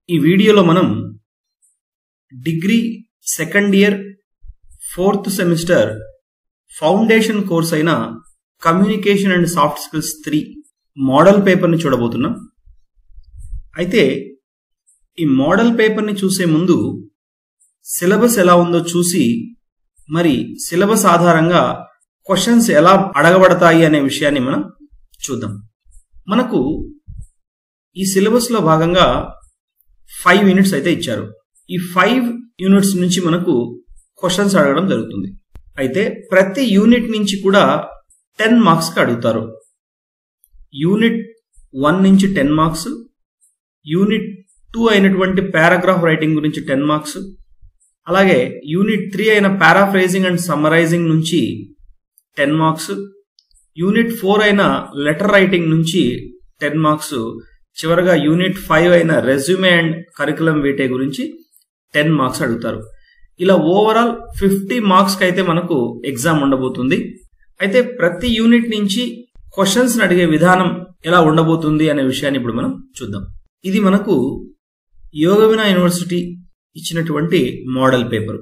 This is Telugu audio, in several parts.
ఈ వీడియోలో మనం degree second year fourth semester foundation course అయిన communication and soft skills three model పేపర్ని చూడబోతున్నాం అయితే ఈ మోడల్ పేపర్ని చూసే ముందు సిలబస్ ఎలా ఉందో చూసి మరి సిలబస్ ఆధారంగా క్వశ్చన్స్ ఎలా అడగబడతాయి అనే విషయాన్ని మనం చూద్దాం మనకు ఈ సిలబస్లో భాగంగా ఫైవ్ యూనిట్స్ అయితే ఇచ్చారు ఈ ఫైవ్ యూనిట్స్ నుంచి మనకు క్వశ్చన్స్ అడగడం జరుగుతుంది అయితే ప్రతి యూనిట్ నుంచి కూడా టెన్ మార్క్స్కి అడుగుతారు యూనిట్ వన్ నుంచి టెన్ మార్క్స్ యూనిట్ టూ అయినటువంటి పారాగ్రాఫ్ రైటింగ్ గురించి టెన్ మార్క్స్ అలాగే యూనిట్ త్రీ అయిన పారాఫ్రేజింగ్ అండ్ సమ్మరైజింగ్ నుంచి టెన్ మార్క్స్ యూనిట్ ఫోర్ అయిన లెటర్ రైటింగ్ నుంచి టెన్ మార్క్స్ చివరగా యూనిట్ ఫైవ్ అయిన రెజ్యూమే అండ్ కరికులం వీటే గురించి టెన్ మార్క్స్ అడుగుతారు ఇలా ఓవరాల్ ఫిఫ్టీ మార్క్స్కి అయితే మనకు ఎగ్జామ్ ఉండబోతుంది అయితే ప్రతి యూనిట్ నుంచి క్వశ్చన్స్ అడిగే విధానం ఎలా ఉండబోతుంది అనే విషయాన్ని ఇప్పుడు మనం చూద్దాం ఇది మనకు యోగవిన యూనివర్సిటీ ఇచ్చినటువంటి model paper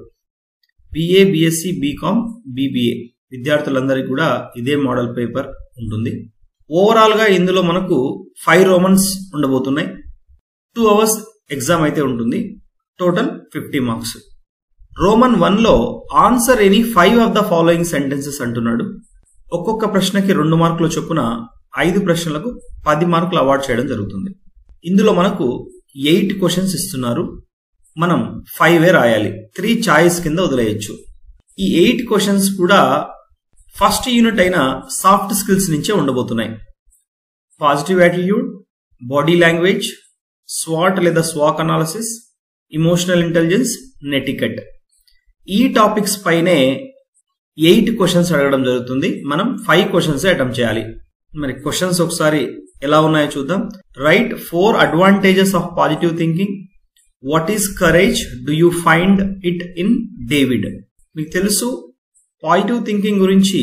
BA BSc BCom BBA విద్యార్థులందరికీ కూడా ఇదే మోడల్ పేపర్ ఉంటుంది ఓవరాల్ గా ఇందులో మనకు ఫైవ్ రోమన్స్ ఉండబోతున్నాయి టూ అవర్స్ ఎగ్జామ్ అయితే ఉంటుంది total fifty marks roman one లో answer any five of the following sentences అంటున్నాడు ఒక్కొక్క ప్రశ్నకి రెండు మార్కుల చొప్పున ఐదు ప్రశ్నలకు పది మార్కులు అవార్డ్ చేయడం జరుగుతుంది ఇందులో మనకు ఎయిట్ క్వశ్చన్స్ ఇస్తున్నారు మనం ఫైవ్ ఏ రాయాలి త్రీ చాయిస్ కింద వదిలేయచ్చు ఈ ఎయిట్ క్వశ్చన్స్ కూడా ఫస్ట్ యూనిట్ అయిన సాఫ్ట్ స్కిల్స్ నుంచే ఉండబోతున్నాయి పాజిటివ్ యాటిట్యూడ్ బాడీ లాంగ్వేజ్ స్వాట్ లేదా స్వాక్ అనాలిసిస్ ఇమోషనల్ ఇంటెలిజెన్స్ నెటికెట్ ఈ టాపిక్స్ పైనే ఎయిట్ క్వశ్చన్స్ అడగడం జరుగుతుంది మనం ఫైవ్ క్వశ్చన్స్ అటెంప్ట్ చేయాలి మరి క్వశ్చన్స్ ఒకసారి ఎలా ఉన్నాయో చూద్దాం right four advantages of positive thinking what is courage do you find it in David మీకు తెలుసు పాజిటివ్ థింకింగ్ గురించి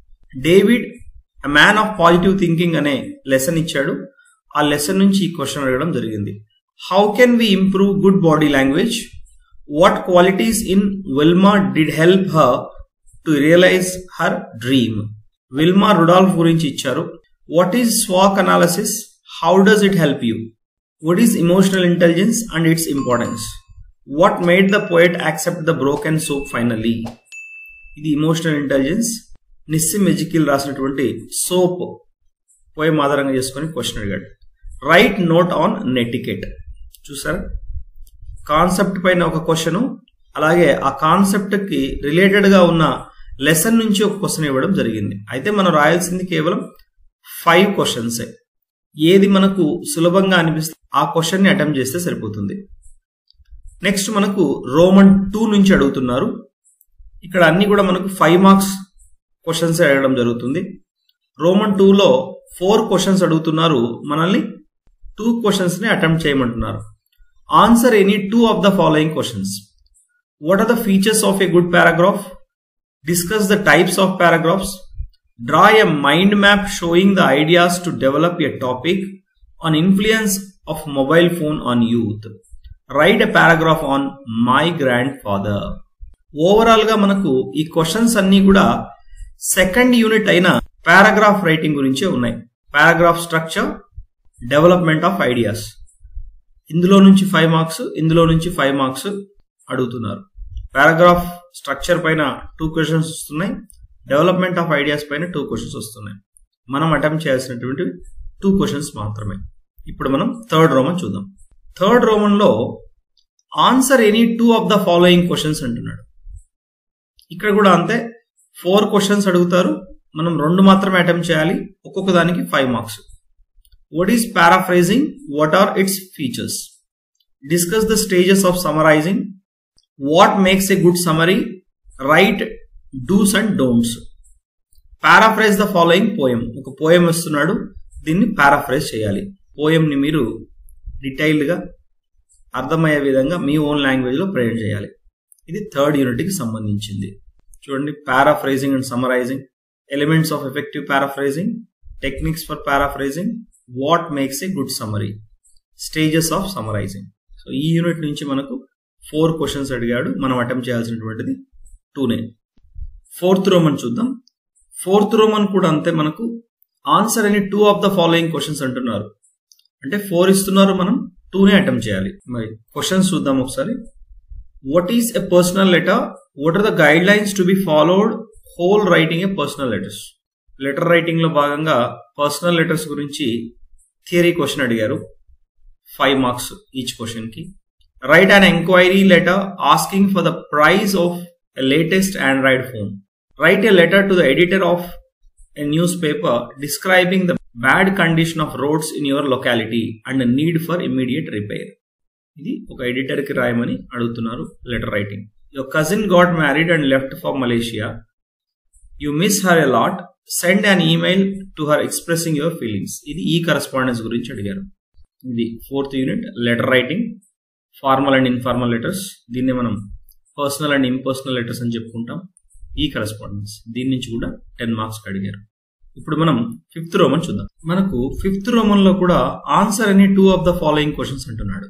David a man of positive thinking అనే లెసన్ ఇచ్చాడు ఆ లెసన్ నుంచి ఈ క్వశ్చన్ అడగడం జరిగింది how can we improve good body language what qualities in Wilma did help her to realise her dream Wilma Rudolph గురించి ఇచ్చారు వాట్ ఈస్ స్వాక్ analysis how does it help you what is emotional intelligence and its importance what made the poet accept the broken soap finally ఇది ఇమోషనల్ ఇంటెలిజెన్స్ నిస్సిమ్ ఎజికిల్ రాసినటువంటి సోప్ పోయం ఆధారంగా చేసుకొని క్వశ్చన్ అడిగాడు రైట్ నోట్ ఆన్ నెటికెట్ చూసారా కాన్సెప్ట్ పైన ఒక క్వశ్చన్ అలాగే ఆ కాన్సెప్ట్ కి రిలేటెడ్ గా ఉన్న లెసన్ నుంచి ఒక క్వశ్చన్ ఇవ్వడం జరిగింది అయితే మనం రాయాల్సింది కేవలం ఫైవ్ క్వశ్చన్సే ఏది మనకు సులభంగా అనిపిస్తే ఆ క్వశ్చన్ ని అటెంప్ట్ చేస్తే సరిపోతుంది నెక్స్ట్ మనకు రోమన్ టూ నుంచి అడుగుతున్నారు ఇక్కడ అన్ని కూడా మనకు ఫైవ్ మార్క్స్ క్వశ్చన్స్ అడగడం జరుగుతుంది రోమన్ టూలో ఫోర్ క్వశ్చన్స్ అడుగుతున్నారు మనల్ని టూ క్వశ్చన్స్ ని అటెంప్ట్ చేయమంటున్నారు answer any two of the following questions what are the features of a good paragraph discuss the types of paragraphs draw a mind map showing the ideas to develop a topic on influence of mobile phone on youth write a paragraph on my grandfather overall గా మనకు ఈ క్వశ్చన్స్ అన్ని కూడా సెకండ్ యూనిట్ అయిన పారాగ్రాఫ్ రైటింగ్ గురించే ఉన్నాయి paragraph structure development of ideas ఇందులో నుంచి ఫైవ్ మార్క్స్ ఇందులో నుంచి ఫైవ్ మార్క్స్ అడుగుతున్నారు పారాగ్రాఫ్ స్ట్రక్చర్ పైన టూ క్వశ్చన్స్ వస్తున్నాయి డెవలప్మెంట్ ఆఫ్ ఐడియాస్ పైన టూ క్వశ్చన్స్ వస్తున్నాయి మనం అటెంప్ట్ చేయాల్సినటువంటి టూ క్వశ్చన్స్ మాత్రమే ఇప్పుడు మనం థర్డ్ రోమన్ చూద్దాం థర్డ్ రోమన్ లో answer any two of the following questions అంటున్నాడు ఇక్కడ కూడా అంతే ఫోర్ క్వశ్చన్స్ అడుగుతారు మనం రెండు మాత్రమే అటెంప్ట్ చేయాలి ఒక్కొక్క దానికి five marks what is paraphrasing what are its features discuss the stages of summarising what makes a good summary right dos and don'ts paraphrase the following poem ఒక పోయం ఇస్తున్నాడు దీన్ని పారాఫ్రైజ్ చేయాలి పోయంని మీరు డీటెయిల్డ్గా అర్థమయ్యే విధంగా మీ ఓన్ లాంగ్వేజ్లో ప్రజెంట్ చేయాలి ఇది థర్డ్ యూనిట్కి సంబంధించింది చూడండి paraphrasing and summarising elements of effective paraphrasing techniques for paraphrasing what makes a good summary stages of summarising so ఈ యూనిట్ నుంచి మనకు ఫోర్ క్వశ్చన్స్ అడిగాడు మనం అటెంప్ట్ చేయాల్సినటువంటిది టూనే ఫోర్త్ రోమన్ చూద్దాం ఫోర్త్ రోమన్ కూడా అంతే మనకు ఆన్సర్ అని two of the following questions అంటున్నారు అంటే ఫోర్ ఇస్తున్నారు మనం టూనే అటెంప్ట్ చేయాలి మరి క్వశ్చన్స్ చూద్దాం ఒకసారి what is a personal letter what are the guidelines to be followed whole writing a personal letters letter writing లో భాగంగా పర్సనల్ లెటర్స్ గురించి థియరీ క్వశ్చన్ అడిగారు ఫైవ్ మార్క్స్ ఈచ్ క్వశ్చన్ కి write an enquiry letter asking for the price of a latest Android phone write a letter to the editor of a newspaper describing the bad condition of roads in your locality and need for immediate repair ఇది ఒక ఎడిటర్ కి రాయమని అడుగుతున్నారు letter writing your cousin got married and left for Malaysia you miss her a lot send an email to her expressing your feelings ఇది ఈ కరస్పాండెన్స్ గురించి అడిగారు ఇది fourth unit letter writing formal and informal letters దీన్ని మనం పర్సనల్ అండ్ ఇంపర్సనల్ లెటర్స్ అని చెప్పుకుంటాం ఈ కరస్పాండెన్స్ దీని నుంచి కూడా టెన్ మార్క్స్ అడిగారు ఇప్పుడు మనం ఫిఫ్త్ రోమన్ చూద్దాం మనకు ఫిఫ్త్ రోమన్ లో కూడా ఆన్సర్ అని two of the following questions అంటున్నాడు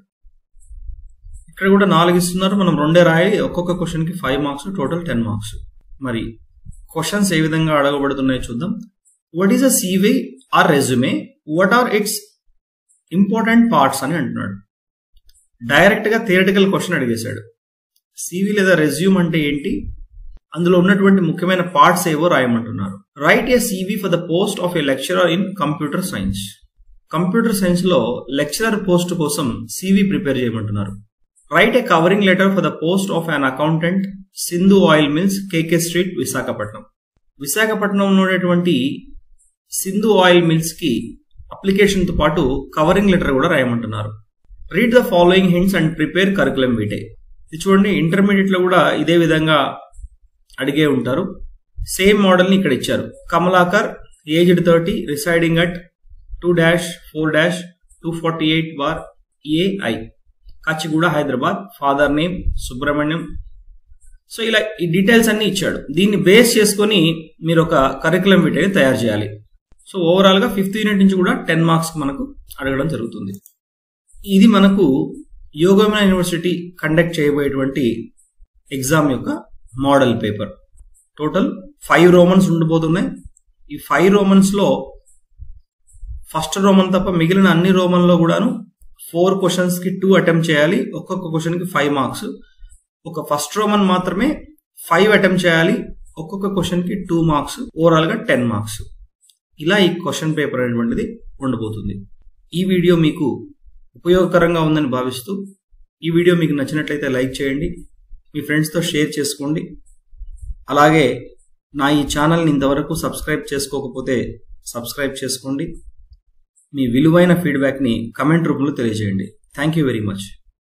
ఇక్కడ కూడా నాలుగు ఇస్తున్నారు మనం రెండే రాయి ఒక్కొక్క క్వశ్చన్ కి five marks total ten marks మరి క్వశ్చన్స్ ఏ విధంగా అడగబడుతున్నాయో చూద్దాం what is a CV or resume what are its important parts అని అంటున్నాడు డైరెక్ట్ గా థియరటికల్ క్వశ్చన్ అడిగేశాడు సివి లేదా రెజ్యూమ్ అంటే ఏంటి అందులో ఉన్నటువంటి ముఖ్యమైన పార్ట్స్ ఏవో రాయమంటున్నారు write a CV for the post of a lecturer in computer science computer science లో లెక్చరర్ పోస్ట్ కోసం సివి ప్రిపేర్ చేయమంటున్నారు write a covering letter for the post of an accountant Sindhu oil mills KK street Visakhapatnam Visakhapatnam ఉన్నటువంటి సింధు ఆయిల్ మిల్స్ కి అప్లికేషన్ తో పాటు కవరింగ్ లెటర్ కూడా రాయమంటున్నారు read the following hints and prepare curriculum vitae ఇది చూడండి ఇంటర్మీడియట్ లో కూడా ఇదే విధంగా అడిగే ఉంటారు సేమ్ మోడల్ ని ఇక్కడ ఇచ్చారు Kamalakar aged thirty residing at two dash four dash two forty eight bar AI Kachiguda Hyderabad father name Subrahmanyam so ఇలా ఈ డీటెయిల్స్ అన్ని ఇచ్చాడు దీన్ని బేస్ చేసుకొని మీరు ఒక కరికులం వీటే తయారు చేయాలి సో ఓవరాల్ గా ఫిఫ్త్ యూనిట్ నుంచి కూడా టెన్ మార్క్స్ మనకు అడగడం జరుగుతుంది ఇది మనకు యోగమైన యూనివర్సిటీ కండక్ట్ చేయబోయేటువంటి ఎగ్జామ్ యొక్క model paper total five romans ఉండిపోతున్నాయి ఈ ఫైవ్ రోమన్స్ లో ఫస్ట్ రోమన్ తప్ప మిగిలిన అన్ని రోమన్లో కూడాను ఫోర్ క్వశ్చన్స్ కి టూ అటెంప్ట్ చేయాలి ఒక్కొక్క క్వశ్చన్ కి ఫైవ్ మార్క్స్ ఒక ఫస్ట్ రోమన్ మాత్రమే ఫైవ్ అటెంప్ట్ చేయాలి ఒక్కొక్క క్వశ్చన్ కి టూ మార్క్స్ ఓవరాల్ గా టెన్ మార్క్స్ ఇలా ఈ క్వశ్చన్ పేపర్ అనేటువంటిది ఉండబోతుంది ఈ వీడియో మీకు ఉపయోగకరంగా ఉందని భావిస్తూ ఈ వీడియో మీకు నచ్చినట్లయితే లైక్ చేయండి మీ ఫ్రెండ్స్తో షేర్ చేసుకోండి అలాగే నా ఈ ఛానల్ని ఇంతవరకు సబ్స్క్రైబ్ చేసుకోకపోతే సబ్స్క్రైబ్ చేసుకోండి మీ విలువైన ఫీడ్బ్యాక్ని కమెంట్ రూపంలో తెలియజేయండి థ్యాంక్ యూ వెరీ మచ్